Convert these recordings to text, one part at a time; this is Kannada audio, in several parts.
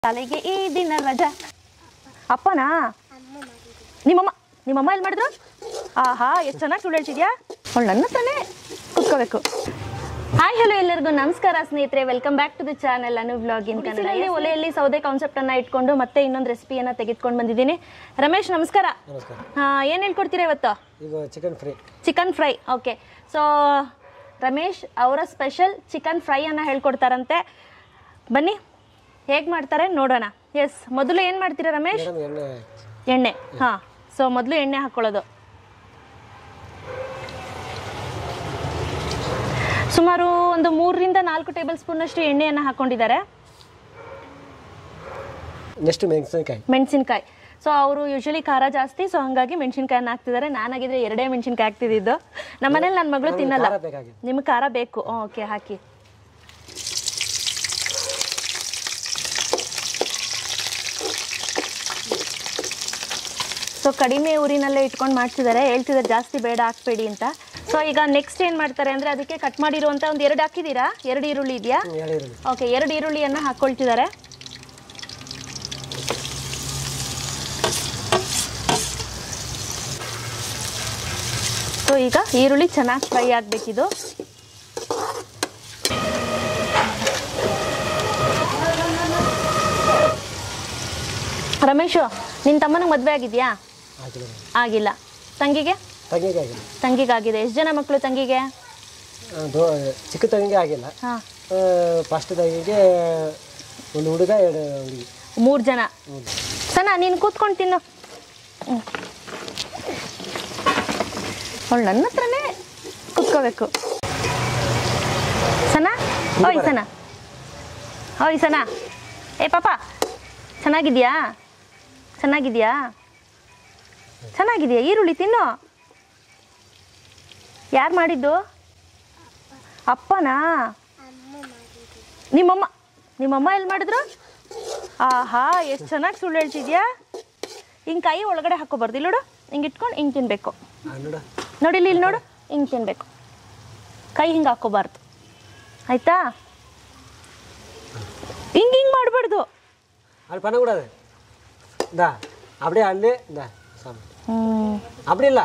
ಶಾಲೆಗೆ ಈ ದಿನ ರಜಾ ಅಪ್ಪನಾ ನಿಮ್ಮಮ್ಮ ನಿಮ್ಮಮ್ಮ ಎಲ್ಲಿ ಮಾಡಿದ್ರು ಆಹಾ ಎಷ್ಟು ಚೆನ್ನಾಗಿ ಸುಳ್ಳು ಹೇಳ್ತಿದ್ಯಾ ಅವಳು ನನ್ನ ಹತ್ರನೇ ಕುತ್ಕೋಬೇಕು ಹಾಯ್ ಹಲೋ ಎಲ್ಲರಿಗೂ ನಮಸ್ಕಾರ ಸ್ನೇಹಿತರೆ welcome back to the channel Anu vlog in Kannada ಒಲೆಯಲ್ಲಿ ಸೌದೆ ಕಾನ್ಸೆಪ್ಟ್ ಅನ್ನ ಇಟ್ಕೊಂಡು ಮತ್ತೆ ಇನ್ನೊಂದು ರೆಸಿಪಿಯನ್ನ ತೆಗೆದುಕೊಂಡು ಬಂದಿದ್ದೀನಿ ರಮೇಶ್ ನಮಸ್ಕಾರ ನಮಸ್ಕಾರ ಹಾ ಏನು ಹೇಳ್ಕೊಡ್ತೀರಾ ಇವತ್ತು ಈಗ chicken fry chicken fry okay so Ramesh ಅವರ ಸ್ಪೆಷಲ್ ಚಿಕನ್ ಫ್ರೈಯನ್ನು ಹೇಳ್ಕೊಡ್ತಾರಂತೆ ಬನ್ನಿ ಹೇಗೆ ಮಾಡ್ತಾರೆ ನೋಡೋಣ ಎಸ್ ಮೊದಲು ಏನು ಮಾಡ್ತೀರಾ ರಮೇಶ್ ಮೇಡಮ್ ಎಣ್ಣೆ ಎಣ್ಣೆ ಹಾಂ ಸೊ ಮೊದಲು ಎಣ್ಣೆ ಹಾಕ್ಕೊಳ್ಳೋದು ಸುಮಾರು ಒಂದು ಮೂರರಿಂದ ನಾಲ್ಕು ಟೇಬಲ್ ಸ್ಪೂನಷ್ಟು ಎಣ್ಣೆಯನ್ನು ಹಾಕ್ಕೊಂಡಿದ್ದಾರೆ ನೆಕ್ಸ್ಟ್ ಮೆಣಸಿನಕಾಯಿ ಮೆಣಸಿನ್ಕಾಯಿ ಸೊ ಅವರು ಯೂಶಲಿ ಖಾರ ಜಾಸ್ತಿ ಸೊ ಹಂಗಾಗಿ ಮೆಣಸಿನ್ಕಾಯನ್ನ ಹಾಕ್ತಿದ್ದಾರೆ ನಾನಾಗಿದ್ರೆ ಎರಡೇ ಮೆಣಸಿನ್ಕಾಯಿ ಹಾಕ್ತಿದ್ದು ನಮ್ಮ ಮನೇಲಿ ನನ್ನ ಮಗಳು ತಿನ್ನಲ್ಲ ಖಾರ ಬೇಕಾಗಿದೆ ನಿಮ್ಗೆ ಖಾರ ಬೇಕು ಓಕೆ ಹಾಕಿ ಸೊ ಕಡಿಮೆ ಊರಿನಲ್ಲೇ ಇಟ್ಕೊಂಡು ಮಾಡ್ತಿದ್ದಾರೆ ಹೇಳ್ತಿದ್ದಾರೆ ಜಾಸ್ತಿ ಬೇಡ ಹಾಕ್ಬೇಡಿ ಅಂತ ಸೊ ಈಗ ನೆಕ್ಸ್ಟ್ ಏನು ಮಾಡ್ತಾರೆ ಅಂದರೆ ಅದಕ್ಕೆ ಕಟ್ ಮಾಡಿರುವಂಥ ಒಂದು ಎರಡು ಹಾಕಿದ್ದೀರಾ ಎರಡು ಈರುಳ್ಳಿ ಇದೆಯಾ ಹ್ಮ್, ಹೇಳಿರಲಿ ಓಕೆ ಎರಡು ಈರುಳ್ಳಿಯನ್ನು ಹಾಕ್ಕೊಳ್ತಿದ್ದಾರೆ ಸೊ ಈಗ ಈರುಳ್ಳಿ ಚೆನ್ನಾಗಿ ಫ್ರೈ ಆಗಬೇಕಿದು ರಮೇಶು ನಿನ್ನ ತಮ್ಮನಿಗೆ ಮದುವೆ ಆಗಿದೆಯಾ ಹಾಕಿಲ್ಲ ಮೇಡಮ್ ಆಗಿಲ್ಲ ತಂಗಿಗೆ ತಂಗಿಗೆ ಆಗಿಲ್ಲ ತಂಗಿಗಾಗಿದೆ ಎಷ್ಟು ಜನ ಮಕ್ಕಳು ತಂಗಿಗೆ ಆ, ದೊ ಚಿಕ್ಕ ತಂಗಿಗೆ ಆಗಿಲ್ಲ ಹಾಂ ಫಸ್ಟ್ ತಂಗಿಗೆ ಒಂದು ಹುಡುಗ ಎರಡು ಹುಡುಗಿ ಮೂರು ಜನ ಸನ ನೀನು ಕೂತ್ಕೊಂಡು ತಿನ್ನು ಅವಳು ನನ್ನ ಹತ್ರನೇ ಕೂತ್ಕೋಬೇಕು ಸನ ಓಯ್ ಸನ ಓಯ್ ಸನ ಏ ಪಾಪ ಚೆನ್ನಾಗಿದ್ಯಾ ಚೆನ್ನಾಗಿದ್ಯಾ ಚೆನ್ನಾಗಿದೆಯಾ ಈರುಳ್ಳಿ ತಿನ್ನು ಯಾರು ಮಾಡಿದ್ದು ಅಪ್ಪನಾ ನಿಮ್ಮಮ್ಮ ನಿಮ್ಮಮ್ಮ ಎಲ್ಲಿ ಮಾಡಿದ್ರು ಆಹಾ ಎಷ್ಟು ಚೆನ್ನಾಗಿ ಸುಳ್ಳು ಹೇಳ್ತಿದ್ಯಾ ಹಿಂಗೆ ಕೈ ಒಳಗಡೆ ಹಾಕೋಬಾರ್ದು ಇಲ್ಲಿ ನೋಡು ಹಿಂಗೆ ಇಟ್ಕೊಂಡು ಹಿಂಗೆ ತಿನ್ನಬೇಕು ಆ, ನೋಡ ನೋಡಿ ಇಲ್ಲಿ ಇಲ್ಲಿ ನೋಡು ಹಿಂಗೆ ತಿನ್ನಬೇಕು ಕೈ ಹಿಂಗೆ ಹಾಕೋಬಾರ್ದು ಆಯ್ತಾ ಹಿಂಗೆ ಹಿಂಗೆ ಮಾಡಬಾರ್ದು அது பண்ணக்கூடாது இந்தா அப்படியே அள்ளு இந்தா சாமி ಹ್ಞೂ அப்படி இல்லை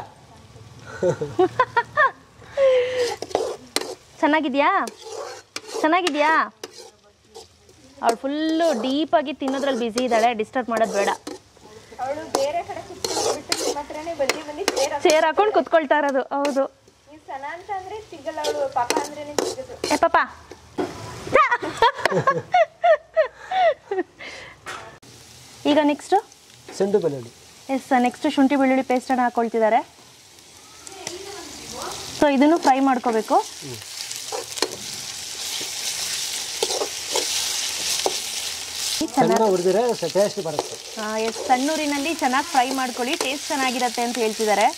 ಚೆನ್ನಾಗಿದ್ಯಾ ಚೆನ್ನಾಗಿದ್ಯಾ ಅವಳು ಫುಲ್ಲು ಡೀಪಾಗಿ ತಿನ್ನೋದ್ರಲ್ಲಿ ಬ್ಯುಸಿ ಇದ್ದಾಳೆ ಡಿಸ್ಟರ್ಬ್ ಮಾಡೋದು ಬೇಡ ಅವಳು ಬೇರೆ ಕಡೆ ಕುತ್ಕೊಂಡ್ಬಿಟ್ಟು ನಿಮ್ಮ ಹತ್ರನೇ ಬಂದು ಬಂದು ಸೇರ ಚೇರ್ ಹಾಕೊಂಡು ಕುತ್ಕೊಳ್ತಾ ಇರೋದು ಹೌದು ನೀವು ಸನ ಅಂತ ಅಂದ್ರೆ ಸಿಗಲ್ಲ ಅವಳು ಪಾಪ ಅಂದ್ರೇನೆ ಸಿಗೋದು ಏ ಪಾಪ ಈಗ ನೆಕ್ಸ್ಟು செண்டு ಬೆಳ್ಳುಳ್ಳಿ ಎಸ್ ನೆಕ್ಸ್ಟ್ ಶುಂಠಿ ಬೆಳ್ಳುಳ್ಳಿ ಪೇಸ್ಟನ್ನು ಹಾಕೊಳ್ತಿದ್ದಾರೆ ಸೊ ಇದನ್ನು ಫ್ರೈ ಮಾಡ್ಕೋಬೇಕು ಚೆನ್ನಾಗಿ ಹುರಿದ್ರೆ ಟೇಸ್ಟ್ ಬರುತ್ತೆ ಎಸ್ ಸಣ್ಣೂರಿನಲ್ಲಿ ಚೆನ್ನಾಗಿ ಫ್ರೈ ಮಾಡ್ಕೊಳ್ಳಿ ಟೇಸ್ಟ್ ಚೆನ್ನಾಗಿರತ್ತೆ ಅಂತ ಹೇಳ್ತಿದ್ದಾರೆ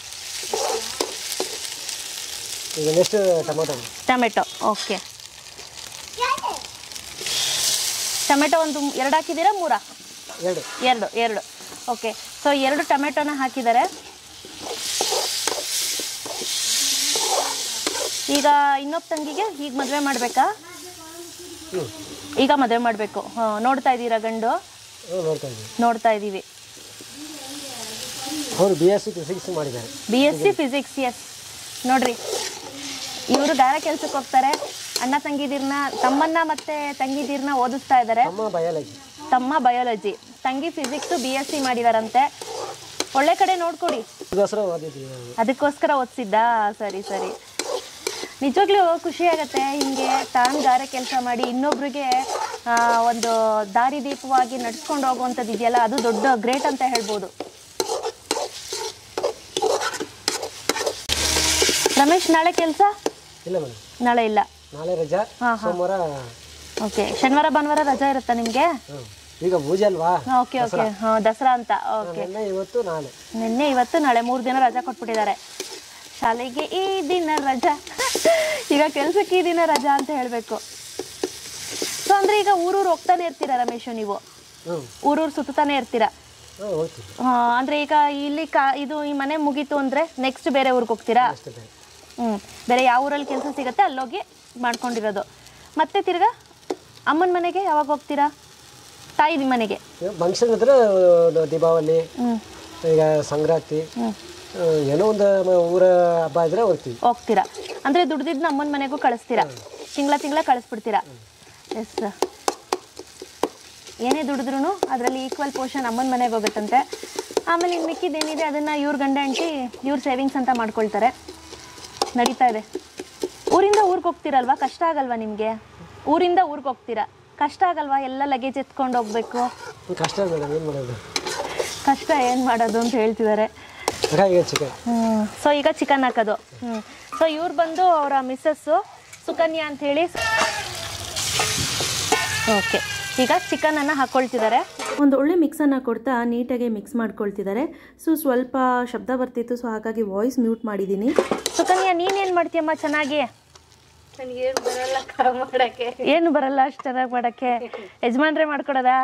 ಈಗ next tomato tomato okay tomato ಒಂದು ಎರಡು ಹಾಕಿದ್ದೀರಾ ಮೂರಾ ಎರಡು ಎರಡು ಎರಡು ಓಕೆ ಸೊ ಎರಡು ಟೊಮೆಟೊನ ಹಾಕಿದ್ದಾರೆ ಈಗ ಇನ್ನೊಬ್ಬ ತಂಗಿಗೆ ಈಗ ಮದುವೆ ಮಾಡಬೇಕಾ ಹ್ಞೂ ಈಗ ಮದುವೆ ಮಾಡಬೇಕು ನೋಡ್ತಾ ಇದ್ದೀರಾ ಗಂಡು ಹ್ಞೂ ನೋಡ್ತಾ ಇದ್ದೀವಿ ನೋಡ್ತಾ ಇದ್ದೀವಿ ಅವರು ಬಿ ಎಸ್ ಸಿ ಫಿಸಿಕ್ಸ್ ಮಾಡಿದ್ದಾರೆ B S C physics yes ನೋಡ್ರಿ ಇವರು ಗಾರೆ ಕೆಲ್ಸಕ್ಕೆ ಹೋಗ್ತಾರೆ ಅಣ್ಣ ತಂಗಿದಿರ್ನ ತಮ್ಮನ್ನ ಮತ್ತೆ ತಂಗಿದಿರ್ನ ಓದಿಸ್ತಾ ಇದ್ದಾರೆ ಅಮ್ಮ ಬಯಾಲಜಿ ತಮ್ಮ ಬಯಾಲಜಿ ತಂಗಿ ಫಿಸಿಕ್ಸ್ ಬಿ ಎಸ್ ಸಿ ಮಾಡಿದಾರಂತೆ ಒಳ್ಳೆ ಕಡೆ ನೋಡ್ಕೊಡಿ ಇದಕ್ಕೋಸ್ಕರ ಓದಿದ್ವಿ ನಾವು ಅದಕ್ಕೋಸ್ಕರ ಓದಿಸಿದ್ದಾ ಸರಿ ಸರಿ ನಿಜವಾಗ್ಲೂ ಖುಷಿ ಆಗತ್ತೆ ಹಿಂಗೆ ತಾನು ಗಾರೆ ಕೆಲಸ ಮಾಡಿ ಇನ್ನೊಬ್ರಿಗೆ ಆ, ಒಂದು ದಾರಿದೀಪವಾಗಿ ನಡ್ಸ್ಕೊಂಡು ಹೋಗುವಂಥದ್ದು ಇದೆಯಲ್ಲ ಅದು ದೊಡ್ಡ ಗ್ರೇಟ್ ಅಂತ ಹೇಳ್ಬೋದು ರಮೇಶ್ ನಾಳೆ ಕೆಲಸ ಇಲ್ಲ ಮೇಡಮ್ ನಾಳೆ ಇಲ್ಲ ನಾಳೆ ರಜಾ ಹಾ, ಹಾ. ಸೋಮವಾರ ಓಕೆ ಶನಿವಾರ ಭಾನುವಾರ ರಜಾ ಇರುತ್ತಾ ನಿಮಗೆ ಹ್ಮ್. ಈಗ ಪೂಜೆ ಅಲ್ವಾ ಓಕೆ ಓಕೆ ಹಾಂ ದಸರಾ ಅಂತ ಓಕೆ ನಿನ್ನೆ ಇವತ್ತು ನಾಳೆ ನಿನ್ನೆ ಇವತ್ತು ನಾಳೆ ಮೂರು ದಿನ ರಜಾ ಕೊಟ್ಬಿಟ್ಟಿದ್ದಾರೆ ಶಾಲೆಗೆ ಈ ದಿನ ರಜಾ ಈಗ ಕೆಲ್ಸಕ್ಕೆ ಈ ದಿನ ರಜಾ ಅಂತ ಹೇಳಬೇಕು ಸೊ ಅಂದ್ರೆ ಈಗ ಊರೂರು ಹೋಗ್ತಾನೆ ಇರ್ತೀರಾ ರಮೇಶು ನೀವು ಹ್ಞೂ ಊರೂರು ಸುತ್ತಾನೆ ಇರ್ತೀರಾ ಹ್ಞೂ ಹೋಗ್ತೀವಿ ಆ, ಅಂದ್ರೆ ಈಗ ಇಲ್ಲಿ ಕಾ ಇದು ಈ ಮನೆ ಮುಗೀತು ಅಂದ್ರೆ ನೆಕ್ಸ್ಟ್ ಬೇರೆ ಊರಿಗೆ ಹೋಗ್ತೀರಾ ಅಷ್ಟೇ ಬೇರೆ ಹ್ಮ್ ಬೇರೆ ಯಾವ ಊರಲ್ಲಿ ಕೆಲಸ ಸಿಗತ್ತೆ ಅಲ್ಲೋಗಿ ಮಾಡ್ಕೊಂಡಿರೋದು ಮತ್ತೆ ತಿರ್ಗಾ ಅಮ್ಮನ ಮನೆಗೆ ಯಾವಾಗ ಹೋಗ್ತೀರಾ ತಾಯಿ ಮನೆಗೆ ಫಂಕ್ಷನ್ ಇದ್ರೆ ಒಂದು ದೀಪಾವಳಿ ಹ್ಞೂ ಈಗ ಸಂಕ್ರಾಂತಿ ಹ್ಞೂ ಆ, ಏನೋ ಒಂದು ಮ- ಊರ ಹಬ್ಬ ಇದ್ರೆ ಹೋಗ್ತೀವಿ ಹೋಗ್ತೀರಾ ಅಂದರೆ ದುಡ್ದಿದ್ದನ್ನ ಅಮ್ಮನ ಮನೆಗೂ ಕಳಿಸ್ತೀರಾ ತಿಂಗಳ ತಿಂಗಳ ಕಳಿಸ್ಬಿಡ್ತೀರಾ ಎಸ್ ಏನೇ ದುಡಿದ್ರೂ ಅದರಲ್ಲಿ ಈಕ್ವಲ್ ಪೋರ್ಷನ್ ಅಮ್ಮನ ಮನೆಗೆ ಹೋಗುತ್ತಂತೆ ಆಮೇಲೆ ಇನ್ನು ಮಿಕ್ಕಿದ್ದೇನಿದೆ ಅದನ್ನು ಇವ್ರ ಗಂಡ ಹೆಂಡತಿ ಇವ್ರ ಸೇವಿಂಗ್ಸ್ ಅಂತ ಮಾಡ್ಕೊಳ್ತಾರೆ ನಡೀತಾ ಇದೆ ಊರಿಂದ ಊರಿಗೆ ಹೋಗ್ತೀರಲ್ವಾ ಕಷ್ಟ ಆಗಲ್ವಾ ನಿಮಗೆ ಊರಿಂದ ಊರಿಗೆ ಹೋಗ್ತೀರಾ ಕಷ್ಟ ಆಗಲ್ವಾ ಎಲ್ಲ ಲಗೇಜ್ ಎತ್ಕೊಂಡು ಹೋಗ್ಬೇಕು ಕಷ್ಟ ಮೇಡಮ್ ಏನು ಮಾಡೋದು ಕಷ್ಟ ಏನು ಮಾಡೋದು ಅಂತ ಹೇಳ್ತಿದ್ದಾರೆ ಹಾಗಾಗಿ ಚಿಕನ್ ಸೊ ಈಗ ಚಿಕನ್ ಹಾಕೋದು ಹ್ಞೂ ಸೊ ಇವ್ರು ಬಂದು ಅವರ ಮಿಸ್ಸಸ್ಸು ಸುಕನ್ಯಾ ಅಂತ ಹೇಳಿ ಓಕೆ ಈಗ ಚಿಕನನ್ನು ಹಾಕ್ಕೊಳ್ತಿದ್ದಾರೆ ಒಂದು ಒಳ್ಳೆ ಮಿಕ್ಸನ್ನು ಕೊಡ್ತಾ ನೀಟಾಗಿ ಮಿಕ್ಸ್ ಮಾಡ್ಕೊಳ್ತಿದ್ದಾರೆ ಸೊ ಸ್ವಲ್ಪ ಶಬ್ದ ಬರ್ತಿತ್ತು ಸೊ ಹಾಗಾಗಿ ವಾಯ್ಸ್ ಮ್ಯೂಟ್ ಮಾಡಿದ್ದೀನಿ ಸುಕನ್ಯಾ ನೀನೇನು ಮಾಡ್ತೀಯಮ್ಮ ಚೆನ್ನಾಗಿ ನನಗೇನು ಬರಲ್ಲ ಕ ಮಾಡಕ್ಕೆ ಏನು ಬರಲ್ಲ ಅಷ್ಟು ಚೆನ್ನಾಗಿ ಮಾಡೋಕ್ಕೆ ಯಜಮಾನ್ರೆ ಮಾಡ್ಕೊಡೋದಾ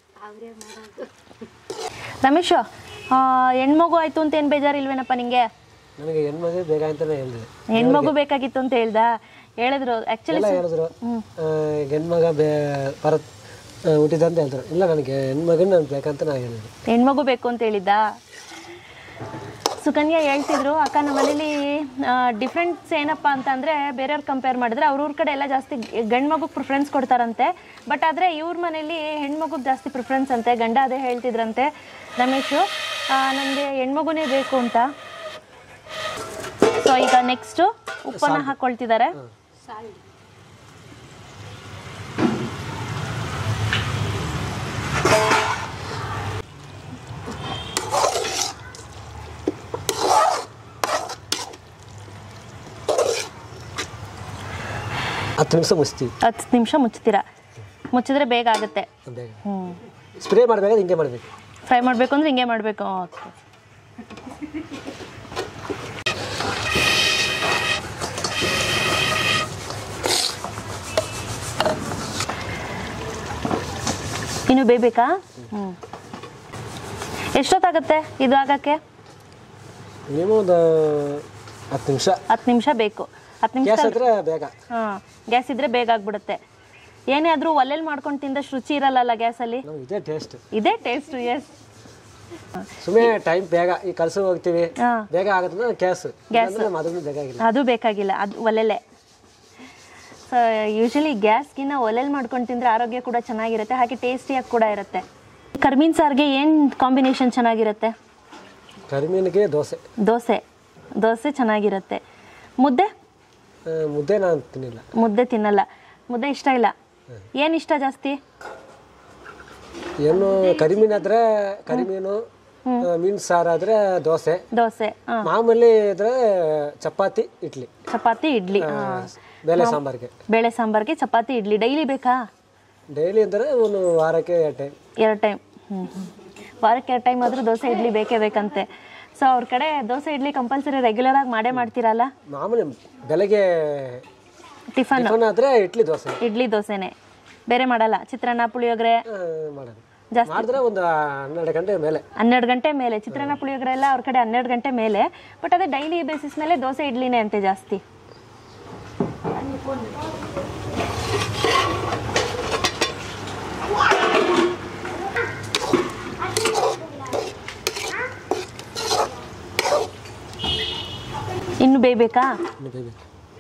ರಮೇಶು ಆ, ಹೆಣ್ಮಗು ಆಯ್ತು ಅಂತ ಏನು ಬೇಜಾರಿಲ್ವೇನಪ್ಪ ನಿಂಗೆ ನನಗೆ ಹೆಣ್ಮಗು ಬೇಗ ಅಂತಲೇ ಹೇಳಿದೆ ಹೆಣ್ಮಗು ಬೇಕಾಗಿತ್ತು ಅಂತ ಹೇಳ್ದ ಹೇಳಿದ್ರು ಆ್ಯಕ್ಚುಲಿ ಎಲ್ಲ ಹೇಳಿದ್ರು ಆ, ಹೆಣ್ಮಗ ಬೇ ಬರತ್ ಆ, ಹುಟ್ಟಿದ ಅಂತ ಹೇಳಿದ್ರು ಇಲ್ಲ ನನಗೆ ಹೆಣ್ಮಗನ ನನಗೆ ಬೇಕಂತ ನಾನು ಹೇಳಿದೆ ಹೆಣ್ಮಗು ಬೇಕು ಅಂತ ಹೇಳಿದ್ದ ಸುಕನ್ಯಾ ಹೇಳ್ತಿದ್ರು ಅಕ್ಕ ನಮ್ಮ ಮನೇಲಿ ಡಿಫ್ರೆನ್ಸ್ ಏನಪ್ಪ ಅಂತಂದರೆ ಬೇರೆಯವ್ರು ಕಂಪೇರ್ ಮಾಡಿದ್ರೆ ಅವ್ರವ್ರ ಕಡೆ ಎಲ್ಲ ಜಾಸ್ತಿ ಗಂಡು ಮಗುಗೆ ಪ್ರಿಫರೆನ್ಸ್ ಕೊಡ್ತಾರಂತೆ ಬಟ್ ಆದರೆ ಇವ್ರ ಮನೇಲಿ ಹೆಣ್ಮಗುಗೆ ಜಾಸ್ತಿ ಪ್ರಿಫರೆನ್ಸ್ ಅಂತೆ ಗಂಡ ಅದೇ ಹೇಳ್ತಿದ್ರಂತೆ ರಮೇಶು ನನಗೆ ಹೆಣ್ಮಗುನೇ ಬೇಕು ಅಂತ ಸೊ ಈಗ ನೆಕ್ಸ್ಟು ಉಪ್ಪನ್ನ ಹಾಕ್ಕೊಳ್ತಿದ್ದಾರೆ ಹತ್ತು ನಿಮಿಷ ಮುಚ್ತೀವಿ ಹತ್ತು ನಿಮಿಷ ಮುಚ್ತೀರಾ ಮುಚ್ಚಿದ್ರೆ ಬೇಗ ಆಗುತ್ತೆ ಬೇಗ ಹ್ಞೂ ಸ್ಪ್ರೇ ಮಾಡಬೇಕಾದ್ರೆ ಹಿಂಗೆ ಮಾಡಬೇಕು ಫ್ರೈ ಮಾಡಬೇಕು ಅಂದ್ರೆ ಹಿಂಗೆ ಮಾಡಬೇಕು ಓಕೆ ಇನ್ನು ಬೇಯಬೇಕಾ ಹ್ಞೂ ಎಷ್ಟೊತ್ತಾಗುತ್ತೆ ಇದು ಆಗಕ್ಕೆ ಮಿನಿಮಮ್ ಒಂದು ಹತ್ತು ನಿಮಿಷ ಹತ್ತು ನಿಮಿಷ ಬೇಕು ಹತ್ತು ನಿಮಿಷ ಗ್ಯಾಸ್ ಹತ್ರ ಬೇಗ ಹಾಂ ಗ್ಯಾಸ್ ಇದ್ರೆ ಬೇಗ ಆಗ್ಬಿಡುತ್ತೆ ಏನೇ ಆದರೂ ಒಲೆಯಲ್ಲಿ ಮಾಡ್ಕೊಂಡು ತಿಂದಷ್ಟು ರುಚಿ ಇರಲ್ಲಲ್ಲ ಗ್ಯಾಸಲ್ಲಿ ನಮ್ಗೆ ಇದೇ ಟೇಸ್ಟ್ ಇದೇ ಟೇಸ್ಟು ಎಸ್ ಸುಮ್ಮನೆ ಟೈಮ್ ಬೇಗ ಈ ಕಲಸ ಹೋಗ್ತೀವಿ ಹಾಂ ಬೇಗ ಆಗುತ್ತೆ ಗ್ಯಾಸ್ ಗ್ಯಾಸ್ ಅದನ್ನು ಬೇಕಾಗಿಲ್ಲ ಅದು ಬೇಕಾಗಿಲ್ಲ ಅದು ಒಲೆಲೆ ಸೊ ಯೂಶಲಿ ಗ್ಯಾಸ್ಗಿನ್ನ ಒಲೆಲಿ ಮಾಡ್ಕೊಂಡು ತಿಂದರೆ ಆರೋಗ್ಯ ಕೂಡ ಚೆನ್ನಾಗಿರುತ್ತೆ ಹಾಗೆ ಟೇಸ್ಟಿಯಾಗಿ ಕೂಡ ಇರುತ್ತೆ ಕರ್ಮೀನ್ ಸಾರಿಗೆ ಏನು ಕಾಂಬಿನೇಷನ್ ಚೆನ್ನಾಗಿರುತ್ತೆ ಕರಿಮೀನಿಗೆ ದೋಸೆ ದೋಸೆ ದೋಸೆ ಚೆನ್ನಾಗಿರುತ್ತೆ ಮುದ್ದೆ ಆ, ಮುದ್ದೆ ನಾನು ತಿನ್ನಿಲ್ಲ ಮುದ್ದೆ ತಿನ್ನಲ್ಲ ಮುದ್ದೆ ಇಷ್ಟ ಇಲ್ಲ ಏನು ಇಷ್ಟ ಜಾಸ್ತಿ ಏನು ಕರಿಮೀನು ಆದ್ರೆ ಕರಿಮೀನು ಆ, ಮೀನು ಸಾರು ಆದ್ರೆ ದೋಸೆ ದೋಸೆ ಹಾಂ ಮಾಮೂಲಿ ಇದ್ರೆ ಚಪಾತಿ ಇಡ್ಲಿ ಚಪಾತಿ ಇಡ್ಲಿ ಆ, ಹಾಂ ಬೇಳೆ ಸಾಂಬಾರ್ಗೆ ಬೇಳೆ ಸಾಂಬಾರ್ಗೆ ಚಪಾತಿ ಇಡ್ಲಿ ಡೈಲಿ ಬೇಕಾ ಡೈಲಿ ಅಂದರೆ ಒಂದು ವಾರಕ್ಕೆ ಎರಡು ಟೈಮ್ ಎರಡು ಟೈಮ್ ಹ್ಞೂ ವಾರಕ್ಕೆ ಎರಡು ಟೈಮ್ ಆದರೂ ದೋಸೆ ಇಡ್ಲಿ ಬೇಕೇ ಬೇಕಂತೆ ಸೊ ಅವ್ರ ಕಡೆ ದೋಸೆ ಇಡ್ಲಿ ಕಂಪಲ್ಸರಿ ರೆಗ್ಯುಲರ್ ಆಗಿ ಮಾಡೇ ಮಾಡ್ತೀರಲ್ಲ ಮಾಮೂಲಿ ಬೆಳಗ್ಗೆ ಟಿಫನ್ ಟಿಫನ್ ಆದ್ರೆ ಇಡ್ಲಿ ದೋಸೆ ಇಡ್ಲಿ ದೋಸೆನೆ ಬೇರೆ ಮಾಡಲ್ಲ ಚಿತ್ರಾನ್ನ ಪುಳಿಯೋಗರೆ ಆ, ಮಾಡೋದು ಜಾಸ್ತಿ ಮಾಡಿದ್ರೆ ಒಂದು ಹನ್ನೆರಡು ಗಂಟೆ ಮೇಲೆ ಹನ್ನೆರಡು ಗಂಟೆ ಮೇಲೆ ಚಿತ್ರಾನ್ನ ಪುಳಿಯೋಗರೆ ಎಲ್ಲ ಅವ್ರ ಕಡೆ ಹನ್ನೆರಡು ಗಂಟೆ ಮೇಲೆ ಬಟ್ ಅದೇ ಡೈಲಿ ಬೇಸಿಸ್ ಮೇಲೆ ದೋಸೆ ಇಡ್ಲಿನೇ ಅಂತೆ ಜಾಸ್ತಿ ಇನ್ನು ಬೇಯಬೇಕಾ ಇನ್ನು ಬೇಯ್ಬೇಕು.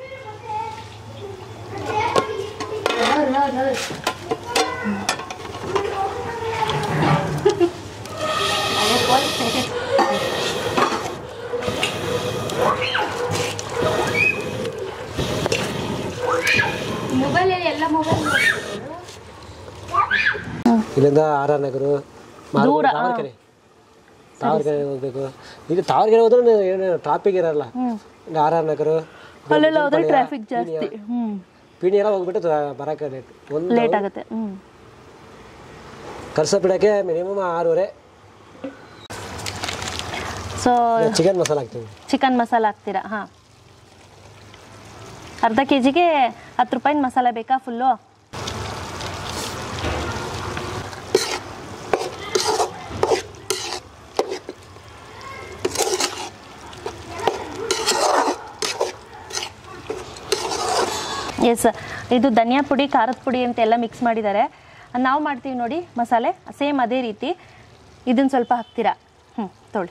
ಮೊಬೈಲಲ್ಲಿ ಎಲ್ಲ ಮೊಬೈಲ್ ಇಲ್ಲಿಂದ ಆರ್ ಆರ್ ನಗರ ದೂರ, ತಾವರ್ಕೆರೆ ತಾವರ್ಕೆರೆ ಹೋಗ್ಬೇಕು ಈಗ ತಾವರ್ಕೆರೆ ಹೋದ್ರೆ ಏನು ಟ್ರಾಫಿಕ್ ಇರಲ್ಲ ಇಲ್ಲಿ ಆರ್ ಆರ್ ನಗರ ಅಲ್ಲೆಲ್ಲ ಹೋದ್ರೆ ಟ್ರಾಫಿಕ್ ಜಾಸ್ತಿ ಹ್ಞೂ ಪಿಣಿ ಎಲ್ಲ ಹೋಗ್ಬಿಟ್ಟು ತ- ಬರಕ್ಕೆ ಲೇಟ್ ಒಂದು ಲೇಟ್ ಆಗುತ್ತೆ ಹ್ಞೂ ಕರ್ಸ ಬಿಡಕ್ಕೆ ಮಿನಿಮಮ್ ಆರೂವರೆ ಸೊ ಚಿಕನ್ ಮಸಾಲ ಹಾಕ್ತೀವಿ ಚಿಕನ್ ಮಸಾಲ ಹಾಕ್ತೀರಾ ಹಾಂ ಅರ್ಧ ಕೆ ಜಿಗೆ ಹತ್ತು ರೂಪಾಯಿನ ಮಸಾಲೆ ಬೇಕಾ ಫುಲ್ಲು ಎಸ್ ಇದು ಧನಿಯಾ ಪುಡಿ ಖಾರದ ಪುಡಿ ಅಂತ ಎಲ್ಲ ಮಿಕ್ಸ್ ಮಾಡಿದ್ದಾರೆ ನಾವು ಮಾಡ್ತೀವಿ ನೋಡಿ ಮಸಾಲೆ ಸೇಮ್ ಅದೇ ರೀತಿ ಇದನ್ನು ಸ್ವಲ್ಪ ಹಾಕ್ತೀರಾ ಹ್ಞೂ ತೊಳಿ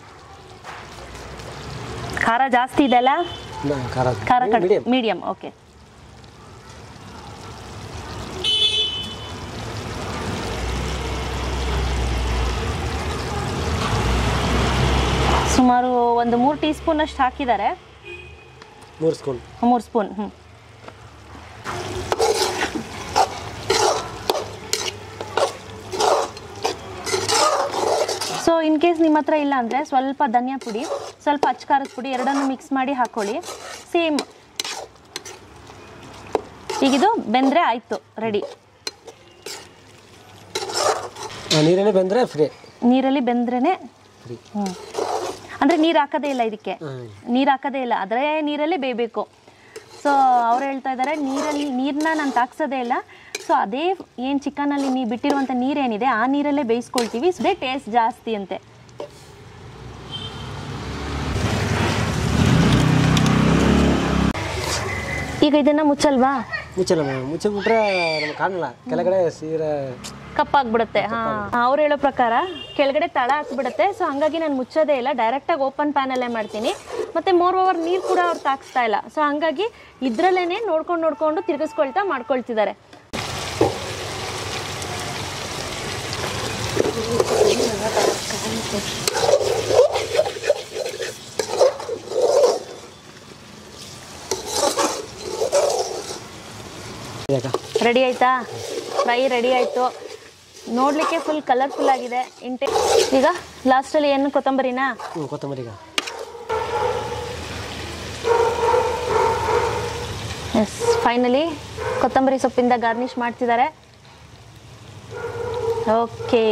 ಖಾರ ಜಾಸ್ತಿ ಇದೆ ಅಲ್ಲ ನ- ಖಾರ ಖಾರ ಕಡಿಮೆ ಮೀಡಿಯಂ ಮೀಡಿಯಮ್ ಓಕೆ ಸುಮಾರು ಒಂದು ಮೂರು ಟೀ ಸ್ಪೂನ್ ಅಷ್ಟು ಹಾಕಿದ್ದಾರೆ ಮೂರು ಸ್ಪೂನ್ ಮೂರು ಸ್ಪೂನ್ ಹ್ಞೂ ಸೊ ಇನ್ ಕೇಸ್ ನಿಮ್ಮ ಹತ್ರ ಇಲ್ಲ ಅಂದರೆ ಸ್ವಲ್ಪ ಧನಿಯಾ ಪುಡಿ ಸ್ವಲ್ಪ ಅಚ್ಕಾರದ ಪುಡಿ ಎರಡನ್ನು ಮಿಕ್ಸ್ ಮಾಡಿ ಹಾಕ್ಕೊಳ್ಳಿ ಸೇಮ್ ಈಗಿದು ಬೆಂದರೆ ಆಯಿತು ರೆಡಿ ನೀರನ್ನೇ ಬಂದರೆ ಫ್ರೀ ನೀರಲ್ಲಿ ಬೆಂದ್ರೇ ಫ್ರೀ ಹ್ಞೂ ಅಂದರೆ ನೀರು ಹಾಕೋದೇ ಇಲ್ಲ ಇದಕ್ಕೆ ಹ್ಮ್. ನೀರು ಹಾಕೋದೇ ಇಲ್ಲ ಅದರೇ ನೀರಲ್ಲೇ ಬೇಯಬೇಕು ಸೊ ಅವ್ರು ಹೇಳ್ತಾ ಇದ್ದಾರೆ ನೀರಲ್ಲಿ ನೀರನ್ನ ನಾನು ತಾಕ್ಸೋದೇ ಇಲ್ಲ ಸೊ ಅದೇ ಏನು ಚಿಕನಲ್ಲಿ ನೀವು ಬಿಟ್ಟಿರುವಂಥ ನೀರೇನಿದೆ ಆ ನೀರಲ್ಲೇ ಬೇಯಿಸ್ಕೊಳ್ತೀವಿ ಅದೇ ಟೇಸ್ಟ್ ಜಾಸ್ತಿ ಅಂತೆ ಈಗ ಇದನ್ನು ಮುಚ್ಚಲ್ವಾ ಮುಚ್ಚಲ್ಲ ಮೇಡಮ್ ಮುಚ್ಚಿಬಿಟ್ರೆ ನಮ್ಗೆ ಕಾಣಲ್ಲ ಕೆಳಗಡೆ ಸೀರೆ ಕಪ್ಪಾಗ್ಬಿಡುತ್ತೆ ಹಾ ಅವ್ರು ಹೇಳೋ ಪ್ರಕಾರ ಕೆಳಗಡೆ ತಳ ಹಾಕ್ಬಿಡುತ್ತೆ ಸೊ ಹಂಗಾಗಿ ನಾನು ಮುಚ್ಚೋದೇ ಇಲ್ಲ ಡೈರೆಕ್ಟಾಗಿ ಓಪನ್ ಪ್ಯಾನಲ್ಲೇ ಮಾಡ್ತೀನಿ ಮತ್ತೆ ಮೋರ್ ಓವರ್ ನೀರು ಕೂಡ ಅವ್ರು ತಾಕ್ಸ್ತಾ ಇಲ್ಲ ಸೊ ಹಂಗಾಗಿ ಇದ್ರಲ್ಲೇನೆ ನೋಡ್ಕೊಂಡು ನೋಡ್ಕೊಂಡು ತಿರ್ಗಿಸ್ಕೊಳ್ತಾ ಮಾಡ್ಕೊಳ್ತಿದ್ದಾರೆ ಯಾಕ ರೆಡಿ ಆಯ್ತಾ ಫ್ರೈ ರೆಡಿ ಆಯಿತು ನೋಡಲಿಕ್ಕೆ ಫುಲ್ ಕಲರ್ಫುಲ್ ಆಗಿದೆ ಇಂಟೆ ಈಗ ಲಾಸ್ಟಲ್ಲಿ ಏನು ಕೊತ್ತಂಬರಿನಾ ಹ್ಞೂ ಕೊತ್ತಂಬರಿಗ ಎಸ್ ಫೈನಲಿ ಕೊತ್ತಂಬರಿ ಸೊಪ್ಪಿಂದ ಗಾರ್ನಿಷ್ ಮಾಡ್ತಿದ್ದಾರೆ ಓಕೆ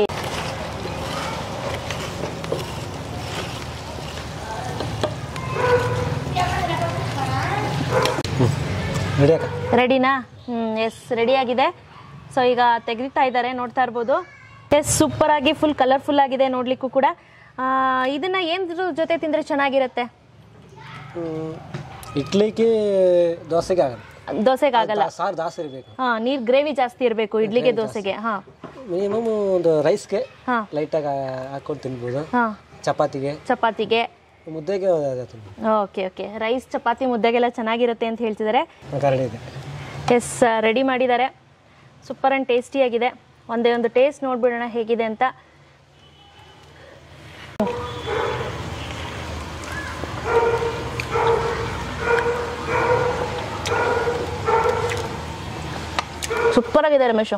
ರೆಡಿ ಅಕ್ಕ ರೆಡಿನಾ ಹ್ಞೂ ಎಸ್ ರೆಡಿ ಆಗಿದೆ ಸೊ ಈಗ ತೆಗಿತಾ ಇದ್ದಾರೆ ನೋಡ್ತಾ ಇರ್ಬೋದು ಎಸ್ ಸೂಪರ್ ಆಗಿ ಫುಲ್ ಕಲರ್ಫುಲ್ ಆಗಿದೆ ನೋಡ್ಲಿಕ್ಕೂ ಕೂಡ ಆ, ಇದನ್ನ ಏನ್ದ್ರ ಜೊತೆ ತಿಂದ್ರೆ ಚೆನ್ನಾಗಿರುತ್ತೆ ಹ್ಮ್. ಇಡ್ಲಿಗೆ ದೋಸೆಗೆ ಆಗಲ್ಲ ದೋಸೆಗೆ ಆಗಲ್ಲ ಸಾರು ದಾಸ್ ಇರಬೇಕು ಹಾ ನೀರ್ ಗ್ರೇವಿ ಜಾಸ್ತಿ ಇರಬೇಕು ಇಡ್ಲಿಗೆ ದೋಸೆಗೆ ಹಾ ಮಿನಿಮಮ್ ಒಂದು ರೈಸ್ಗೆ ಹಾ ಲೈಟಾಗಿ ಹಾಕೊಂಡು ತಿನ್ಬೋದು ಹಾ ಚಪಾತಿಗೆ ಚಪಾತಿಗೆ ಮುದ್ದೆಗೆ ಅದು ತಿನ್ಬೋದು ಓಕೆ ಓಕೆ ರೈಸ್ ಚಪಾತಿ ಮುದ್ದೆಗೆಲ್ಲ ಚೆನ್ನಾಗಿರುತ್ತೆ ಅಂತ ಹೇಳ್ತಿದ್ದಾರೆ ಕರಡಿ ಇದೆ ಎಸ್ ರೆಡಿ ಮಾಡಿದ್ದಾರೆ ಸೂಪರ್ ಆ್ಯಂಡ್ ಟೇಸ್ಟಿಯಾಗಿದೆ ಒಂದೇ ಒಂದು ಟೇಸ್ಟ್ ನೋಡ್ಬಿಡೋಣ ಹೇಗಿದೆ ಅಂತ ಸೂಪರ್ ಆಗಿದೆ ರಮೇಶು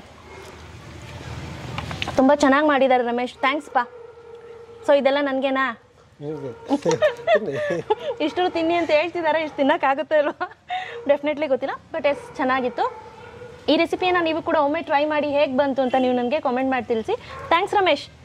ತುಂಬ ಚೆನ್ನಾಗಿ ಮಾಡಿದ್ದಾರೆ ರಮೇಶ್ ಥ್ಯಾಂಕ್ಸ್ ಪಾ ಸೊ ಇದೆಲ್ಲ ನನಗೇನಾ ನಿಮ್ಗೆ. ಇಷ್ಟು ತಿನ್ನಿ ಅಂತ ಹೇಳ್ತಿದ್ದಾರೆ ಇಷ್ಟು ತಿನ್ನೋಕ್ಕಾಗುತ್ತೋ ಇಲ್ವಾ ಡೆಫಿನೆಟ್ಲಿ ಗೊತ್ತಿಲ್ಲ ಬಟ್ ಎಸ್ ಚೆನ್ನಾಗಿತ್ತು ಈ ರೆಸಿಪಿಯನ್ನು ನೀವು ಕೂಡ ಒಮ್ಮೆ ಟ್ರೈ ಮಾಡಿ ಹೇಗೆ ಬಂತು ಅಂತ ನೀವು ನನಗೆ ಕಾಮೆಂಟ್ ಮಾಡಿ ತಿಳಿಸಿ ಥ್ಯಾಂಕ್ಸ್ ರಮೇಶ್